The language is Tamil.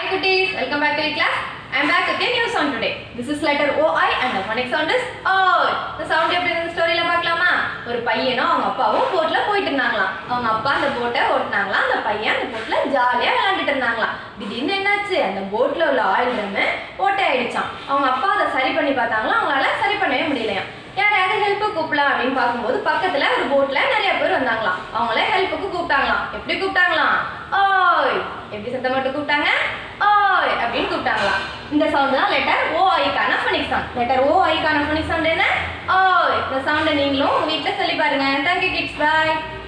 குட்டீஸ் welcome back to class I am back with new sound today this is letter O I and the phonic sound is ஓய் இந்த சவுண்ட் எப்படி இந்த ஸ்டோரியில பார்க்கலாமா ஒரு பையனும் அவங்க அப்பாவும் போட்ல போயிட்டு இருந்தாங்களாம் அவங்க அப்பா அந்த போட்டை ஓட்டினாங்களாம் அந்த பையன் அந்த போட்ல ஜாலியா விளையாண்டுட்டு இருந்தாங்களாம் திடீர்னு என்னாச்சு அந்த போட்ல உள்ள ஆயில் ட்ரம் ஓட்டை ஆயிடுச்சாம் அவங்க அப்பா அதை சரி பண்ணி பார்த்தாங்களா அவங்களால சரி பண்ணவே முடியலையாம் யாரையாவது ஹெல்ப்பு கூப்பிடலாம் அப்படின்னு பார்க்கும்போது பக்கத்துல ஒரு போட்ல நிறைய பேர் வந்தாங்களாம் அவங்கள ஹெல்ப்புக்கு கூப்பிட்டாங்களாம் எப்படி கூப்பிட்டாங்களாம் ஓய் எப்படி சத்தம் மட்டும் கூப்பிட்டாங்க ஓய் அப்படின்னு கூப்பிட்டாங்களாம் இந்த சவுண்ட் தான் லெட்டர் ஓ ஐக்கான ஃபோனிக் சவுண்ட் லெட்டர் ஓ ஐக்கான ஃபோனிக் சவுண்ட் என்ன ஓய் இந்த சவுண்டை நீங்களும் உங்க வீட்டில் சொல்லி பாருங்க தேங்க்யூ கிட்ஸ் பாய்